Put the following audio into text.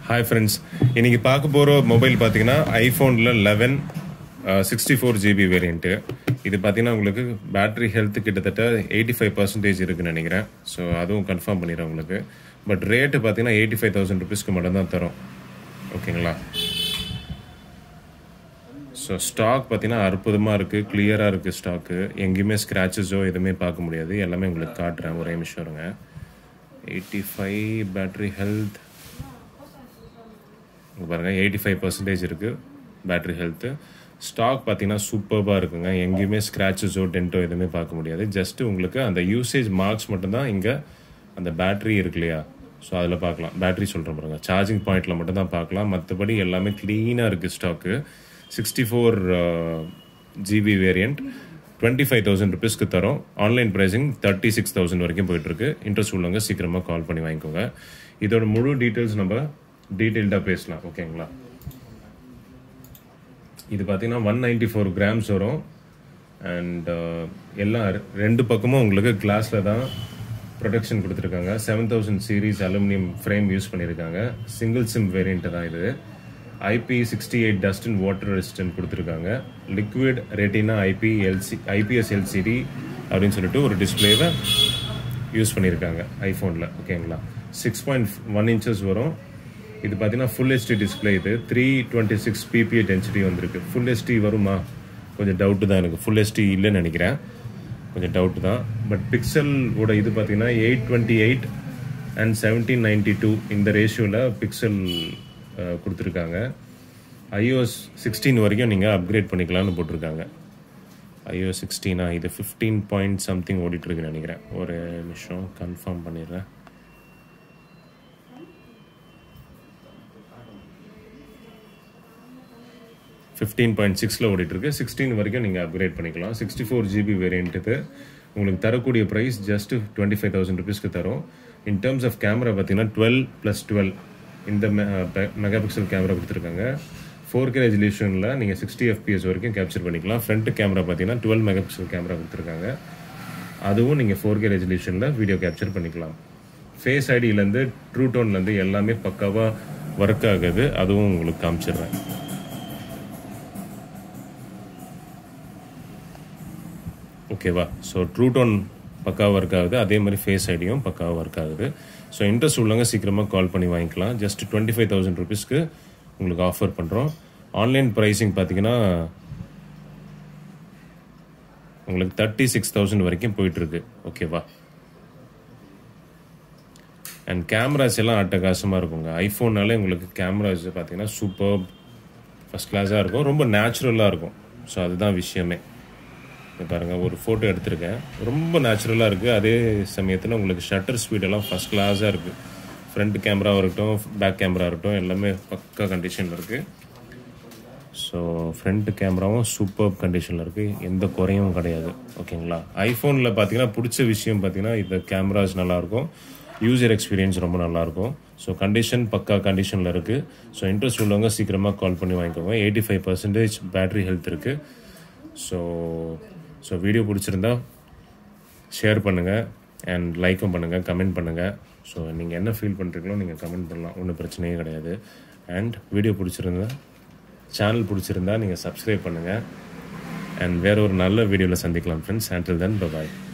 hi friends இன்னைக்கு பார்க்க போகிற மொபைல் பார்த்தீங்கன்னா ஐஃபோனில் eleven sixty four GB variant இது பார்த்தீங்கன்னா உங்களுக்கு பேட்டரி ஹெல்த் கிட்டத்தட்ட எயிட்டி ஃபைவ் பர்சன்டேஜ் இருக்குன்னு நினைக்கிறேன் ஸோ அதுவும் கன்ஃபார்ம் பண்ணிடுறேன் உங்களுக்கு பட் ரேட்டு பார்த்தீங்கன்னா எயிட்டி ஃபைவ் தௌசண்ட் ருபீஸ்க்கு மட்டும் தான் தரும் ஓகேங்களா ஸோ ஸ்டாக் பார்த்தீங்கன்னா அற்புதமாக இருக்குது கிளியராக இருக்குது ஸ்டாக்கு எங்கேயுமே ஸ்க்ராச்சஸோ எதுவுமே பார்க்க முடியாது எல்லாமே உங்களுக்கு காட்டுறேன் ஒரே நிமிஷம் இருங்க எயிட்டி ஃபைவ் பேட்டரி ஹெல்த் இங்கே பாருங்கள் எயிட்டி ஃபைவ் பர்சன்டேஜ் இருக்குது பேட்டரி ஹெல்த்து ஸ்டாக் பார்த்தீங்கன்னா சூப்பராக இருக்குங்க எங்கேயுமே ஸ்க்ராச்சஸோ டென்ட்டோ எதுவுமே பார்க்க முடியாது ஜஸ்ட் உங்களுக்கு அந்த யூசேஜ் மார்க்ஸ் மட்டும்தான் இங்கே அந்த பேட்டரி இருக்கு இல்லையா ஸோ அதில் பார்க்கலாம் பேட்டரி சொல்கிறேன் பாருங்க சார்ஜிங் பாயிண்டில் மட்டும் தான் பார்க்கலாம் மற்றபடி எல்லாமே க்ளீனாக இருக்குது stock sixty four GB variant twenty five thousand ருபீஸ்க்கு தரோம் online pricing thirty six thousand வரைக்கும் போயிட்டுருக்கு இன்ட்ரெஸ்ட் உள்ளவங்க சீக்கிரமாக கால் பண்ணி வாங்கிக்கோங்க இதோட முழு டீட்டெயில்ஸ் நம்ம டீட்டெயில்டாக பேசலாம் ஓகேங்களா இது பார்த்தீங்கன்னா ஒன் நைன்டி ஃபோர் கிராம்ஸ் வரும் அண்ட் எல்லாம் ரெண்டு பக்கமும் உங்களுக்கு கிளாஸில் தான் ப்ரொடெக்ஷன் கொடுத்துருக்காங்க seven thousand series aluminium frame use பண்ணியிருக்காங்க சிங்கிள் சிம் வேரியண்ட் தான் இது IP sixty eight dust and water resistant கொடுத்துருக்காங்க liquid retina IP LC IPS LCD அப்படின்னு சொல்லிட்டு ஒரு டிஸ்பிளேவை யூஸ் பண்ணியிருக்காங்க ஐஃபோனில் ஓகேங்களா சிக்ஸ் பாயிண்ட் ஒன் இன்ச்சஸ் வரும் இது பார்த்தீங்கன்னா ஃபுல் ஹெச்டி டிஸ்பிளே இது three twenty six PPI density வந்திருக்கு ஃபுல் ஹெச்டி வருமா கொஞ்சம் டவுட்டு தான் எனக்கு ஃபுல் ஹெச்டி இல்லைன்னு நினைக்கிறேன் கொஞ்சம் டவுட்டு தான் பட் பிக்சலோட இது பார்த்தீங்கன்னா eight twenty eight and seventeen ninety two இந்த ரேஷியோவில் பிக்சல் கொடுத்துருக்காங்க ஐஓஎஸ் சிக்ஸ்டீன் வரைக்கும் நீங்கள் அப்கிரேட் பண்ணிக்கலாம்னு போட்டிருக்காங்க ஐஓ சிக்ஸ்டீனா இது ஃபிஃப்டீன் பாயிண்ட் சம்திங் ஓடிட்டுருக்குன்னு நினைக்கிறேன் ஒரு நிமிஷம் கன்ஃபார்ம் பண்ணிடுறேன் ஃபிஃப்டீன் பாயிண்ட் சிக்ஸில் ஓடிட்டுருக்கு சிக்ஸ்டீன் வரைக்கும் நீங்கள் அப்கிரேட் பண்ணிக்கலாம் சிக்ஸ்டி ஃபோர் ஜிபி வேரியண்ட்டுக்கு உங்களுக்கு தரக்கூடிய price just twenty five thousand ருபீஸ்க்கு தரும் இன் டேர்ம்ஸ் ஆஃப் கேமரா பார்த்தீங்கன்னா டுவெல் ப்ளஸ் டுவெல் இந்த மெகா பிக்சல் கேமரா கொடுத்துருக்காங்க ஃபோர் கே ரெஜல்யூஷனில் நீங்கள் சிக்ஸ்டி எஃபிஎஸ் வரைக்கும் கேப்சர் பண்ணிக்கலாம் ஃப்ரண்ட் கேமரா பார்த்தீங்கன்னா டுவெல் மெகா பிக்சல் கேமரா கொடுத்துருக்காங்க அதுவும் நீங்கள் ஃபோர் கே ரெஜல்யூஷனில் வீடியோ கேப்சர் பண்ணிக்கலாம் ஃபேஸ் ஐடியிலேருந்து ட்ரூ டோன்லேருந்து எல்லாமே பக்காவாக ஒர்க் ஆகுது அதுவும் உங்களுக்கு காமிச்சிடுறேன் ஓகேவா ஸோ ட்ரூ டோன் பக்காவாக ஒர்க் ஆகுது அதே மாதிரி ஃபேஸ் ஐடியும் பக்காவாக ஒர்க் ஆகுது ஸோ இன்ட்ரெஸ்ட் உள்ளவங்க சீக்கிரமாக கால் பண்ணி வாங்கிக்கலாம் ஜஸ்ட் டுவெண்ட்டி ஃபைவ் தௌசண்ட் ருபீஸ்க்கு உங்களுக்கு ஆஃபர் பண்ணுறோம் ஆன்லைன் ப்ரைஸிங் பார்த்தீங்கன்னா உங்களுக்கு தேர்ட்டி சிக்ஸ் தௌசண்ட் வரைக்கும் போயிட்டுருக்கு ஓகேவா அண்ட் கேமராஸ் எல்லாம் அட்டகாசமாக இருக்குங்க ஐஃபோன்னாலே உங்களுக்கு கேமராஸ் பார்த்தீங்கன்னா சூப்பர் ஃபஸ்ட் கிளாஸாக இருக்கும் ரொம்ப நேச்சுரலாக இருக்கும் ஸோ அதுதான் விஷயமே பாருங்கள் ஒரு ஃபோட்டோ எடுத்திருக்கேன் ரொம்ப நேச்சுரலாக இருக்குது அதே சமயத்தில் உங்களுக்கு ஷட்டர் ஸ்பீடெல்லாம் ஃபஸ்ட் கிளாஸாக இருக்குது ஃப்ரண்ட் கேமராவாக இருக்கட்டும் பேக் கேமரா இருக்கட்டும் எல்லாமே பக்கா கண்டிஷனில் இருக்குது ஸோ ஃப்ரண்ட் கேமராவும் சூப்பர் கண்டிஷனில் இருக்குது எந்த குறையும் கிடையாது ஓகேங்களா ஐஃபோனில் பார்த்தீங்கன்னா பிடிச்ச விஷயம் பார்த்தீங்கன்னா இந்த கேமராஸ் நல்லாயிருக்கும் யூசர் எக்ஸ்பீரியன்ஸ் ரொம்ப நல்லாயிருக்கும் ஸோ கண்டிஷன் பக்கா கண்டிஷனில் இருக்குது ஸோ இன்ட்ரெஸ்ட் உள்ளவங்க சீக்கிரமாக கால் பண்ணி வாங்கிக்கோங்க eighty five percentage battery health இருக்குது ஸோ ஸோ வீடியோ பிடிச்சிருந்தா ஷேர் பண்ணுங்கள் அண்ட் லைக்கும் பண்ணுங்கள் கமெண்ட் பண்ணுங்கள் ஸோ நீங்கள் என்ன ஃபீல் பண்ணுறீங்களோ நீங்கள் கமெண்ட் பண்ணலாம் ஒன்றும் பிரச்சனையே கிடையாது அண்ட் வீடியோ பிடிச்சிருந்தா சேனல் பிடிச்சிருந்தா நீங்கள் சப்ஸ்கிரைப் பண்ணுங்கள் அண்ட் வேற ஒரு நல்ல வீடியோவில் சந்திக்கலாம் ஃப்ரெண்ட்ஸ் அண்டில் தென் பாய்